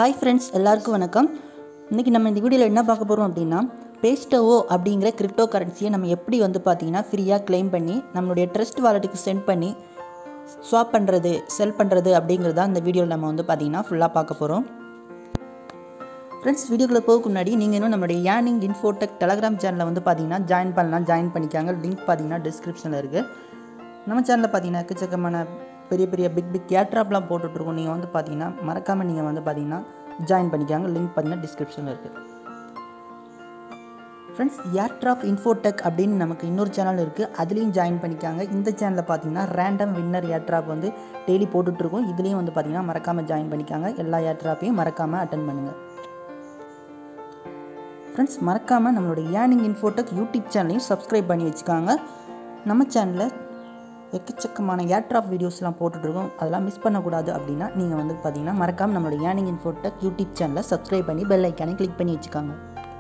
hi friends எல்லாருக்கும் வணக்கம் இன்றைக்கி நம்ம இந்த வீடியோவில் என்ன பார்க்க போகிறோம் அப்படின்னா பேஸ்டவோ அப்படிங்கிற கிரிப்டோ கரன்சியை நம்ம எப்படி வந்து பார்த்தீங்கன்னா ஃப்ரீயாக க்ளைம் பண்ணி நம்மளுடைய ட்ரஸ்ட் வாலெட்டுக்கு சென்ட் பண்ணி ஸ்வாப் பண்ணுறது செல் பண்ணுறது அப்படிங்கிறத இந்த வீடியோவில் நம்ம வந்து பார்த்தீங்கன்னா ஃபுல்லாக பார்க்க போகிறோம் ஃப்ரெண்ட்ஸ் வீடியோக்குள்ளே போக முன்னாடி நீங்கள் இன்னும் நம்மளுடைய ஏர்னிங் இன்ஃபோடெக் டெலகிராம் சேனலில் வந்து பார்த்தீங்கன்னா ஜாயின் பண்ணலாம் ஜாயின் பண்ணிக்காங்க லிங்க் பார்த்தீங்கன்னா டிஸ்கிரிப்ஷனில் இருக்குது நம்ம சேனலில் பார்த்தீங்கன்னா எக்கச்சக்கமான பெரிய பெரிய பிக் பிக் ஏட்ராப்லாம் போட்டுட்ருக்கோம் நீங்கள் வந்து பார்த்தீங்கன்னா மறக்காமல் நீங்கள் வந்து பார்த்தீங்கன்னா ஜாயின் பண்ணிக்காங்க லிங்க் பார்த்தீங்கன்னா டிஸ்கிரிப்ஷனில் இருக்குது ஃப்ரெண்ட்ஸ் ஏர்ட்ராப் இன்ஃபோடெக் அப்படின்னு நமக்கு இன்னொரு சேனல் இருக்குது அதுலேயும் ஜாயின் பண்ணிக்காங்க இந்த சேனலில் பார்த்தீங்கன்னா ரேண்டம் வின்னர் ஏர்ட்ராப் வந்து டெய்லி போட்டுட்ருக்கோம் இதுலேயும் வந்து பார்த்தீங்கன்னா மறக்காமல் ஜாயின் பண்ணிக்காங்க எல்லா ஏர்ட்ராப்பையும் மறக்காமல் அட்டன் பண்ணுங்கள் ஃப்ரெண்ட்ஸ் மறக்காமல் நம்மளோட ஏர்னிங் இன்ஃபோடெக் யூடியூப் சேனலையும் சப்ஸ்கிரைப் பண்ணி வச்சுக்காங்க நம்ம சேனலில் எக்கச்சக்கமான ஏர்ட்ராப் வீடியோஸ்லாம் போட்டுட்ருக்கோம் அதெல்லாம் மிஸ் பண்ணக்கூடாது அப்படின்னா நீங்கள் வந்து பார்த்தீங்கன்னா மறக்காமல் நம்மளோட ஏர்னிங் இன்ஃபோடெக் யூடியூப் சேனலை சப்ஸ்கிரைப் பண்ணி பெல் ஐக்கானை கிளிக் பண்ணி வச்சுக்காங்க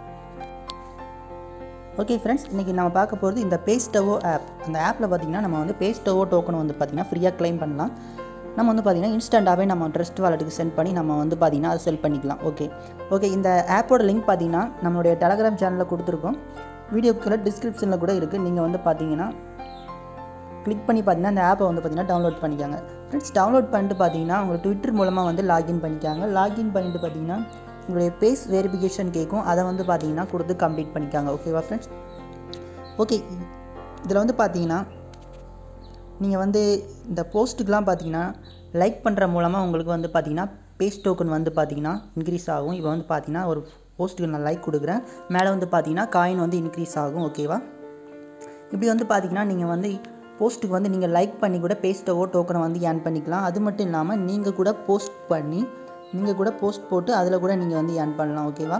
ஓகே ஃப்ரெண்ட்ஸ் இன்றைக்கி நம்ம பார்க்க போகிறது இந்த பேஸ்டவோ ஆப் அந்த ஆப்பில் பார்த்தீங்கன்னா நம்ம வந்து பேஸ்டவோ டோக்கன் வந்து பார்த்திங்கன்னா ஃப்ரீயாக க்ளைம் பண்ணலாம் நம்ம வந்து பார்த்திங்கன்னா இன்ஸ்டண்ட்டாகவே நம்ம ட்ரஸ்ட் வாலெட்டுக்கு சென்ட் பண்ணி நம்ம வந்து பார்த்திங்கன்னா அதை செல் பண்ணிக்கலாம் ஓகே ஓகே இந்த ஆப்போட லிங்க் பார்த்தீங்கன்னா நம்மளுடைய டெலகிராம் சேனலில் கொடுத்துருக்கோம் வீடியோக்குள்ள டிஸ்கிரிப்ஷனில் கூட இருக்குது நீங்கள் வந்து பார்த்தீங்கன்னா கிளிக் பண்ணி பார்த்தீங்கன்னா அந்த ஆப்பை வந்து பார்த்தீங்கன்னா டவுன்லோட் பண்ணிக்காங்க ஃப்ரெண்ட்ஸ் டவுன்லோட் பண்ணிட்டு பார்த்தீங்கன்னா உங்களுக்கு ட்விட்டர் மூலமாக வந்து லாகின் பண்ணிக்காங்க லாகின் பண்ணிட்டு பார்த்தீங்கன்னா உங்களுடைய பேஸ் வெரிஃபிகேஷன் கேட்கும் அதை வந்து பார்த்தீங்கன்னா கொடுத்து கம்ப்ளீட் பண்ணிக்காங்க ஓகேவா ஃப்ரெண்ட்ஸ் ஓகே இதில் வந்து பார்த்தீங்கன்னா நீங்கள் வந்து இந்த போஸ்ட்டுக்கெலாம் பார்த்தீங்கன்னா லைக் பண்ணுற மூலமாக உங்களுக்கு வந்து பார்த்தீங்கன்னா பேஸ் டோக்கன் வந்து பார்த்தீங்கன்னா இன்க்ரீஸ் ஆகும் இப்போ வந்து பார்த்தீங்கன்னா ஒரு போஸ்ட்டுக்கு நான் லைக் கொடுக்குறேன் மேலே வந்து பார்த்தீங்கன்னா காயின் வந்து இன்க்ரீஸ் ஆகும் ஓகேவா இப்படி வந்து பார்த்தீங்கன்னா நீங்கள் வந்து போஸ்ட்டுக்கு வந்து நீங்கள் லைக் பண்ணி கூட பேஸ்டவோ டோக்கனை வந்து ஏர்ன் பண்ணிக்கலாம் அது மட்டும் இல்லாமல் நீங்கள் கூட போஸ்ட் பண்ணி நீங்கள் கூட போஸ்ட் போட்டு அதில் கூட நீங்கள் வந்து ஏர்ன் பண்ணலாம் ஓகேவா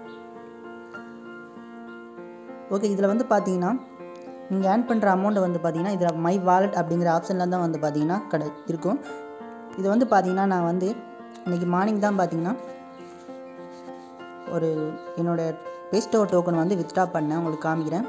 ஓகே இதில் வந்து பார்த்தீங்கன்னா நீங்கள் ஏர்ன் பண்ணுற அமௌண்ட்டை வந்து பார்த்தீங்கன்னா இதில் மை வாலெட் அப்படிங்கிற ஆப்ஷனில் தான் வந்து பார்த்தீங்கன்னா கடை இருக்கும் இது வந்து பார்த்தீங்கன்னா நான் வந்து இன்றைக்கி மார்னிங் தான் பார்த்தீங்கன்னா ஒரு என்னோடய பேஸ்டோ டோக்கன் வந்து வித்ட்ரா பண்ணேன் உங்களுக்கு காமிக்கிறேன்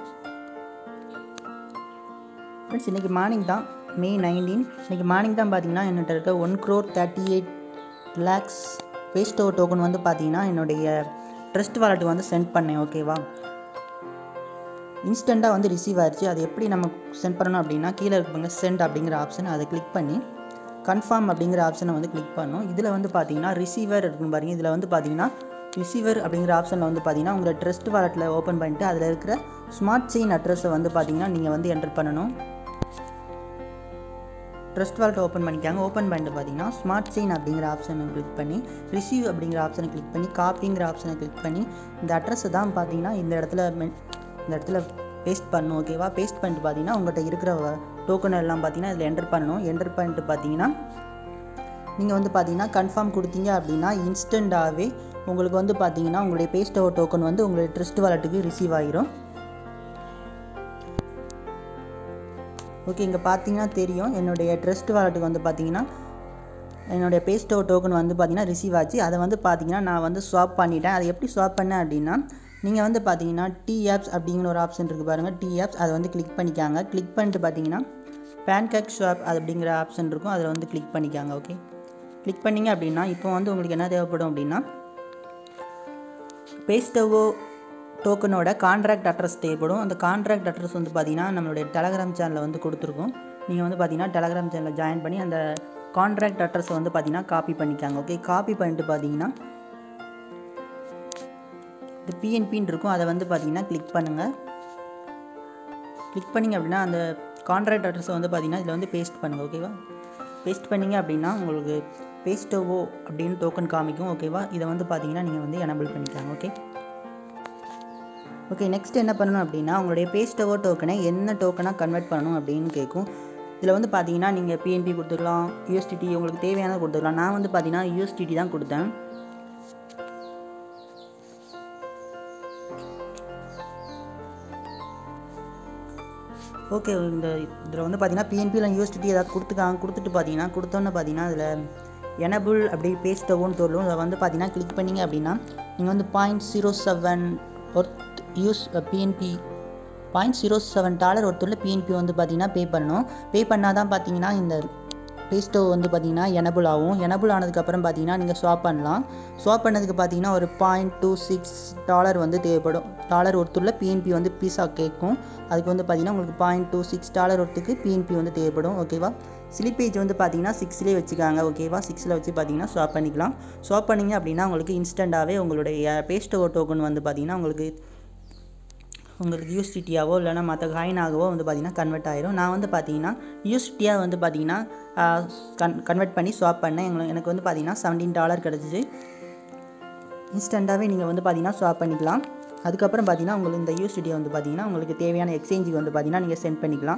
ஃப்ரெண்ட்ஸ் இன்றைக்கி மார்னிங் தான் மே நைன்டீன் இன்றைக்கி மார்னிங் தான் பார்த்தீங்கன்னா என்கிட்ட இருக்க one crore thirty eight lakhs பேஸ்டோ டோக்கன் வந்து பார்த்தீங்கன்னா என்னுடைய ட்ரஸ்ட் வாலெட்டுக்கு வந்து சென்ட் பண்ணேன் ஓகேவா இன்ஸ்டண்ட்டாக வந்து ரிசீவ் ஆயிடுச்சு அது எப்படி நம்ம சென்ட் பண்ணணும் அப்படின்னா கீழே இருப்பாங்க சென்ட் அப்படிங்கிற ஆப்ஷன் அதை கிளிக் பண்ணி கன்ஃபார்ம் அப்படிங்கிற ஆப்ஷனை வந்து கிளிக் பண்ணணும் இதில் வந்து பார்த்தீங்கன்னா ரிசீவர் இருக்குன்னு பாருங்க இதில் வந்து பார்த்தீங்கன்னா ரிசீவர் அப்படிங்கிற ஆப்ஷனில் வந்து பார்த்தீங்கன்னா உங்களை ட்ரஸ்ட் வாலெட்டில் ஓப்பன் பண்ணிட்டு அதில் இருக்கிற ஸ்மார்ட் செயின் அட்ரஸை வந்து பார்த்தீங்கன்னா நீங்கள் வந்து என்டர் பண்ணணும் ட்ரஸ்ட் வாலெட் ஓப்பன் பண்ணிக்காங்க ஓப்பன் பண்ணிட்டு பார்த்தீங்கன்னா ஸ்மார்ட் செயின் அப்படிங்கிற ஆப்ஷனை கிளிக் பண்ணி ரிசீவ் அப்படிங்கிற ஆப்ஷனை கிளிக் பண்ணி காப்பிங்கிற ஆப்ஷனை கிளிக் பண்ணி இந்த அட்ரஸை தான் பார்த்தீங்கன்னா இந்த இடத்துல மென் இந்த இடத்துல பேஸ்ட் பண்ணணும் ஓகேவா பேஸ்ட் பண்ணிட்டு பார்த்தீங்கன்னா உங்கள்கிட்ட இருக்கிற டோக்கன் எல்லாம் பார்த்தீங்கன்னா இதில் என்டர் பண்ணணும் என்டர் பண்ணிட்டு பார்த்தீங்கன்னா நீங்கள் வந்து பார்த்தீங்கன்னா கன்ஃபார்ம் கொடுத்தீங்க அப்படின்னா இன்ஸ்டண்ட்டாகவே உங்களுக்கு வந்து பார்த்தீங்கன்னா உங்களுடைய பேஸ்ட் ஓவர் டோக்கன் வந்து உங்களுடைய ட்ரஸ்ட் வாலெட்டுக்கு ரிசீவ் ஆகிரும் ஓகே இங்கே பார்த்தீங்கன்னா தெரியும் என்னுடைய ட்ரஸ்ட் வாலெட்டுக்கு வந்து பார்த்தீங்கன்னா என்னுடைய பேஸ்டோ டோக்கன் வந்து பார்த்தீங்கன்னா ரிசீவ் ஆச்சு அதை வந்து பார்த்தீங்கன்னா நான் வந்து ஸ்வாப் பண்ணிட்டேன் அதை எப்படி ஸ்வாப் பண்ணேன் அப்படின்னா நீங்கள் வந்து பார்த்தீங்கன்னா டி ஆப்ஸ் அப்படிங்கிற ஒரு ஆப்ஷன் இருக்குது பாருங்கள் டி ஆப்ஸ் அதை வந்து கிளிக் பண்ணிக்காங்க கிளிக் பண்ணிட்டு பார்த்தீங்கன்னா பேன்கேக் ஸ்வாப் அது அப்படிங்கிற ஆப்ஷன் இருக்கும் அதில் வந்து கிளிக் பண்ணிக்காங்க ஓகே கிளிக் பண்ணிங்க அப்படின்னா இப்போ வந்து உங்களுக்கு என்ன தேவைப்படும் அப்படின்னா பேஸ்டவோ டோக்கனோட கான்ட்ராக்ட் அட்ரஸ் தேவைப்படும் அந்த கான்ட்ராக்ட் அட்ரஸ் வந்து பார்த்தீங்கன்னா நம்மளுடைய டெலகிராம் சேனலில் வந்து கொடுத்துருக்கோம் நீங்கள் வந்து பார்த்தீங்கன்னா டெலகிராம் சேனலில் ஜாயின் பண்ணி அந்த கான்ட்ராக்ட் அட்ரஸை வந்து பார்த்தீங்கன்னா காப்பி பண்ணிக்காங்க ஓகே காப்பி பண்ணிட்டு பார்த்தீங்கன்னா இந்த பிஎன்பின்னு இருக்கும் அதை வந்து பார்த்தீங்கன்னா கிளிக் பண்ணுங்கள் கிளிக் பண்ணிங்க அப்படின்னா அந்த கான்ட்ராக்ட் அட்ரஸை வந்து பார்த்தீங்கன்னா இதில் வந்து பேஸ்ட் பண்ணுங்கள் ஓகேவா பேஸ்ட் பண்ணிங்க அப்படின்னா உங்களுக்கு பேஸ்டோவோ அப்படின்னு டோக்கன் காமிக்கும் ஓகேவா இதை வந்து பார்த்தீங்கன்னா நீங்கள் வந்து எனபிள் பண்ணிக்காங்க ஓகே ஓகே நெக்ஸ்ட் என்ன பண்ணணும் அப்படின்னா உங்களுடைய பேஸ்டவோ டோக்கனை என்ன டோக்கனாக கன்வெர்ட் பண்ணணும் அப்படின்னு கேட்கும் இதில் வந்து பார்த்தீங்கன்னா நீங்கள் பிஎன்பி கொடுத்துக்கலாம் யூஎஸ்டிடி உங்களுக்கு தேவையானதை கொடுத்துக்கலாம் நான் வந்து பார்த்தீங்கன்னா யூஎஸ்டிடி தான் கொடுத்தேன் ஓகே இந்த இதில் வந்து பார்த்தீங்கன்னா பிஎன்பியில் யூஎஸ்டிடி ஏதாவது கொடுத்துக்காங்க கொடுத்துட்டு பார்த்தீங்கன்னா கொடுத்தோன்னு பார்த்தீங்கன்னா அதில் எனபிள் அப்படி பேஸ்டவோன்னு சொல்லும் அதை வந்து பார்த்தீங்கன்னா கிளிக் பண்ணிங்க அப்படின்னா நீங்கள் வந்து point zero seven worth use BNB point zero seven dollar ஒருத்தரில் பிஎன்பி வந்து பார்த்தீங்கன்னா பே பண்ணணும் பே பண்ணால் தான் பார்த்தீங்கன்னா இந்த பேஸ்டோ வந்து பார்த்தீங்கன்னா எனபிள் ஆகும் எனபிள் ஆனதுக்கப்புறம் பார்த்தீங்கன்னா நீங்கள் ஸ்வாப் பண்ணலாம் ஸ்வாப் பண்ணதுக்கு பார்த்தீங்கன்னா ஒரு பாயிண்ட் டூ சிக்ஸ் டாலர் வந்து தேவைப்படும் டாலர் ஒருத்தருல பிஎன்பி வந்து பீஸா கேட்கும் அதுக்கு வந்து பார்த்தீங்கன்னா உங்களுக்கு பாயிண்ட் டூ சிக்ஸ் டாலர் ஒருத்துக்கு பிஎன்பி வந்து தேவைப்படும் ஓகேவா ஸ்லிப்பேஜ் வந்து பார்த்தீங்கன்னா சிக்ஸ்லேயே வச்சுக்காங்க ஓகேவா சிக்ஸில் வச்சு பார்த்தீங்கன்னா ஸ்வாப் பண்ணிக்கலாம் ஸ்வாப் பண்ணிங்க அப்படின்னா உங்களுக்கு இன்ஸ்டண்ட்டாகவே உங்களுடைய பேஸ்டோ டோக்கன் வந்து பார்த்தீங்கன்னா உங்களுக்கு உங்களுக்கு யூஸ்டிடியாவோ இல்லைனா மற்ற காயினாகவோ வந்து பார்த்திங்கன்னா கன்வெர்ட் ஆயிரும் நான் வந்து பார்த்தீங்கன்னா யூஸ்டியாக வந்து பார்த்தீங்கன்னா கன் கன்வெர்ட் பண்ணி ஸ்வாப் பண்ணேன் எங்களுக்கு எனக்கு வந்து பார்த்தீங்கன்னா செவன்டீன் டாலர் கிடச்சிச்சு இன்ஸ்டண்ட்டாகவே நீங்கள் வந்து பார்த்தீங்கன்னா ஸ்வாப் பண்ணிக்கலாம் அதுக்கப்புறம் பார்த்தீங்கன்னா உங்களுக்கு இந்த யூஸ்டிடியை வந்து பார்த்தீங்கன்னா உங்களுக்கு தேவையான எக்ஸ்சேஞ்சுக்கு வந்து பார்த்தீங்கன்னா நீங்கள் சென்ட் பண்ணிக்கலாம்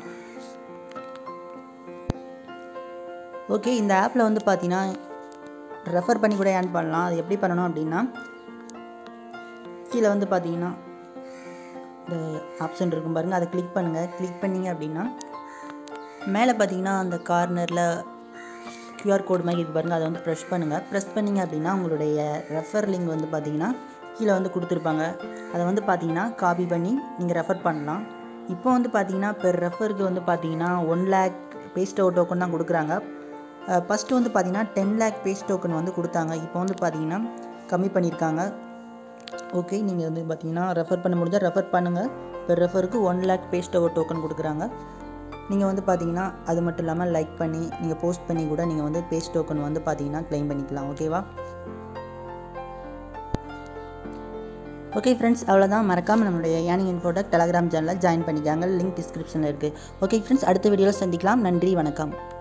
ஓகே இந்த ஆப்பில் வந்து பார்த்தீங்கன்னா ரெஃபர் பண்ணி கூட ஏர்ன் பண்ணலாம் அது எப்படி பண்ணணும் அப்படின்னா கீழே வந்து பார்த்தீங்கன்னா இந்த ஆப்ஷன் இருக்கும் பாருங்கள் அதை கிளிக் பண்ணுங்கள் கிளிக் பண்ணிங்க அப்படின்னா மேலே பார்த்தீங்கன்னா அந்த கார்னரில் QR கோட் மாதிரி இருக்கு பாருங்கள் அதை வந்து ப்ரெஸ் பண்ணுங்கள் ப்ரெஸ் பண்ணிங்க அப்படின்னா உங்களுடைய ரெஃபர் லிங்க் வந்து பார்த்தீங்கன்னா கீழே வந்து கொடுத்துருப்பாங்க அதை வந்து பார்த்தீங்கன்னா காப்பி பண்ணி நீங்கள் ரெஃபர் பண்ணலாம் இப்போ வந்து பார்த்தீங்கன்னா பெர் ரெஃபருக்கு வந்து பார்த்தீங்கன்னா ஒன் லேக் பேஸ்டோ டோக்கன் தான் கொடுக்குறாங்க ஃபஸ்ட்டு வந்து பார்த்தீங்கன்னா டென் லேக் பேஸ் டோக்கன் வந்து கொடுத்தாங்க இப்போ வந்து பார்த்தீங்கன்னா கம்மி பண்ணியிருக்காங்க ஓகே நீங்கள் வந்து பார்த்தீங்கன்னா ரெஃபர் பண்ண முடிஞ்சால் ரெஃபர் பண்ணுங்கள் பெர் ரெஃபருக்கு ஒன் லேக் பேஸ்ட் ஓவர் டோக்கன் கொடுக்குறாங்க நீங்கள் வந்து பார்த்தீங்கன்னா அது மட்டும் இல்லாமல் லைக் பண்ணி நீங்கள் போஸ்ட் பண்ணி கூட நீங்கள் வந்து பேஸ்ட் டோக்கன் வந்து பார்த்தீங்கன்னா க்ளைம் பண்ணிக்கலாம் ஓகேவா ஓகே ஃப்ரெண்ட்ஸ் அவ்வளோதான் மறக்காமல் நம்மளுடைய ஏனிங் இன்ஃபோடக் டெலகிராம் சேனலில் ஜாயின் பண்ணிக்காங்க லிங்க் டிஸ்கிரிப்ஷனில் இருக்குது ஓகே ஃப்ரெண்ட்ஸ் அடுத்த வீடியோவில் சந்திக்கலாம் நன்றி வணக்கம்